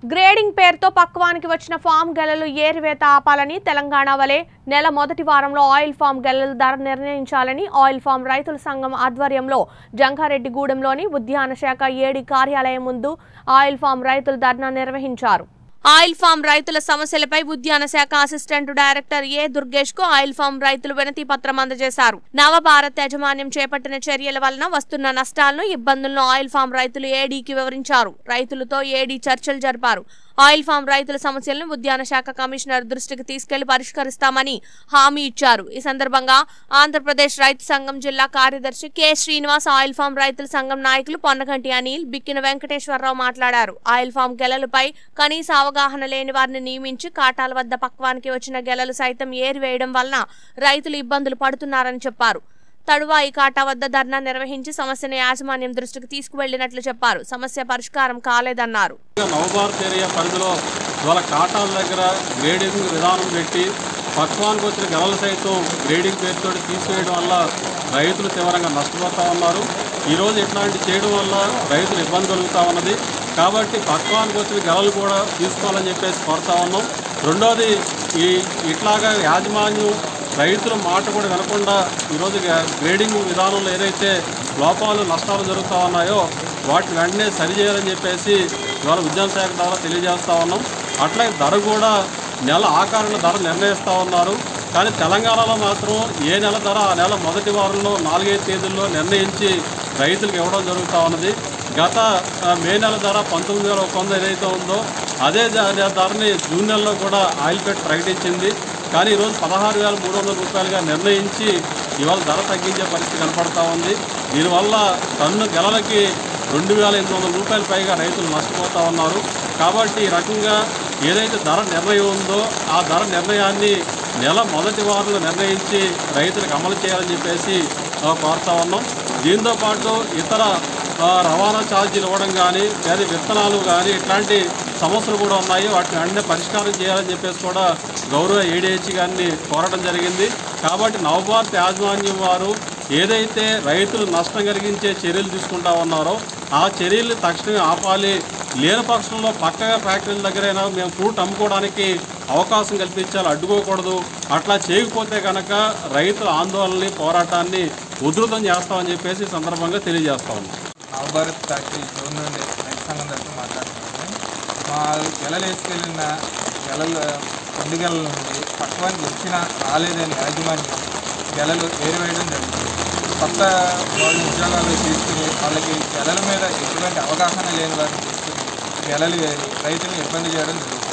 grading పేరుతో పక్వానికి వచ్చిన form గెలలు ఏరివేత ఆపాలని తెలంగాణ వలె నెల మొదటి వారంలో ఆయిల్ ఫామ్ గెలల ధర నిర్ణయించాలని ఆయిల్ ఫామ్ రైతుల సంఘం ఆధ్వర్యంలో జంగారెడ్డిగూడెంలోని ఉద్యాన శాఖ ఏడి కార్యాలయం ముందు ఆయిల్ ఫామ్ రైతులు ధర్నా నిర్వహించారు ఆయిల్ ఫామ్ రైతుల సమస్యలపై ఉద్యాన శాఖ అసిస్టెంట్ డైరెక్టర్ ఏ దుర్గేష్ కు ఆయిల్ ఫామ్ రైతులు వినతి పత్రం అందజేశారు నవభారత్ యాజమాన్యం చేపట్టిన చర్యల వలన వస్తున్న నష్టాలను ఇబ్బందులను ఆయిల్ ఫామ్ రైతులు ఏడీకి వివరించారు రైతులతో ఏడీ చర్చలు జరిపారు ఆయిల్ ఫామ్ రైతుల సమస్యలను ఉద్యాన శాఖ కమిషనర్ దృష్టికి తీసుకెళ్లి పరిష్కరిస్తామని హామీ ఇచ్చారు ఈ సందర్భంగా ఆంధ్రప్రదేశ్ రైతు సంఘం జిల్లా కార్యదర్శి కె శ్రీనివాస్ ఆయిల్ ఫామ్ రైతుల సంఘం నాయకులు పొన్నగంటి అనిల్ బిక్కిన వెంకటేశ్వరరావు మాట్లాడారు ఆయిల్ ఫామ్ గెలలపై కనీస అవగాహన లేని వారిని నియమించి కాటాల వద్ద పక్వానికి వచ్చిన గెలలు సైతం ఏరివేయడం వలన రైతులు ఇబ్బందులు పడుతున్నారని చెప్పారు తడువాయి కాటా వద్ద ధర్నా నిర్వహించి సమస్యను యాజమాన్యం దృష్టికి తీసుకువెళ్లినట్లు చెప్పారు సమస్య పరిష్కారం కాలేదన్నారు నవభారత్ ఏరియా పరిధిలో ఇవాళ కాటాల దగ్గర గ్రేడింగ్ విధానం పెట్టి పక్వానికి వచ్చిన గెలలు సైతం గ్రేడింగ్ పేరుతో తీసివేయడం వల్ల రైతులు తీవ్రంగా నష్టపోతూ ఉన్నారు ఈరోజు ఇట్లాంటి చేయడం వల్ల రైతులు ఇబ్బంది కలుగుతూ ఉన్నది కాబట్టి పక్వానికి వచ్చిన గెలలు కూడా తీసుకోవాలని చెప్పేసి కోరుతా ఉన్నాం రెండోది ఈ ఇట్లాగా యాజమాన్యం రైతుల మాట కూడా వినకుండా ఈరోజు గ్రేడింగ్ విధానంలో ఏదైతే లోపాలు నష్టాలు జరుగుతూ ఉన్నాయో వాటిని వెంటనే సరిచేయాలని చెప్పేసి ఇవాళ ఉద్యాన శాఖ ద్వారా తెలియజేస్తా ఉన్నాం అట్లాగే ధర కూడా నెల ఆకారంలో ధర నిర్ణయిస్తూ ఉన్నారు కానీ తెలంగాణలో మాత్రం ఏ నెల ధర ఆ నెల మొదటి వారంలో నాలుగైదు తేదీల్లో నిర్ణయించి రైతులకు ఇవ్వడం జరుగుతూ ఉన్నది గత ఆ, మే నెల ధర పంతొమ్మిది వేల ఒక వంద ఏదైతే ఉందో అదే ధ- ధరని జూన్ నెలలో కూడా ఆయిల్ పెట్ ప్రకటించింది కానీ ఈరోజు పదహారు వేల మూడు వందల రూపాయలుగా నిర్ణయించి ఇవాళ ధర తగ్గించే పరిస్థితి కనపడతా ఉంది దీనివల్ల టన్ను గెలలకి రెండు వేల ఎనిమిది వందల రూపాయల పైగా రైతులు నష్టపోతూ ఉన్నారు కాబట్టి ఈ రకంగా ఏదైతే ధర నిర్ణయం ఉందో ఆ ధర నిర్ణయాన్ని నెల మొదటి వారంలో నిర్ణయించి రైతులకు అమలు చేయాలని చెప్పేసి ఆ, కోరుతా ఉన్నాం దీంతో పాటు ఇతర ఆ, రవాణా ఛార్జీలు ఇవ్వడం కానీ లేదా విత్తనాలు కానీ ఇట్లాంటి సమస్యలు కూడా ఉన్నాయి వాటిని వెంటనే పరిష్కారం చేయాలని చెప్పేసి కూడా గౌరవ ఏడీహెచ్ గారిని కోరడం జరిగింది కాబట్టి నవభారత్ యాజమాన్యం వారు ఏదైతే రైతులు నష్టం కలిగించే చర్యలు తీసుకుంటా ఉన్నారో ఆ చర్యలు తక్షణమే ఆపాలి లేని పక్షంలో పక్కగా ఫ్యాక్టరీల దగ్గరైనా మేము ఫ్రూట్ అమ్ముకోవడానికి అవకాశం కల్పించాలి అడ్డుకోకూడదు అట్లా చేయకపోతే కనుక రైతుల ఆందోళనని పోరాటాన్ని ఉధృతం చేస్తామని చెప్పేసి ఈ సందర్భంగా తెలియజేస్తా ఉన్నాం నవభారత్ ఫ్యాక్టరీ జోన్ నుండి రైతు సంఘం తరఫున మాట్లాడుతున్నాను మా గెలలు వేసుకెళ్ళిన గెలలు రెండు గెలల నుండి పక్వానికి వచ్చిన రాలేదని యాజమాన్యం గెలలు ఏరివేయడం జరిగింది కొత్త వాళ్ళు ఉద్యోగాలు తీసుకుని వాళ్ళకి గెలల మీద ఎటువంటి అవగాహన లేని వారిని తీసుకుని గెలలు వేరి రైతులను ఇబ్బంది చేయడం జరుగుతుంది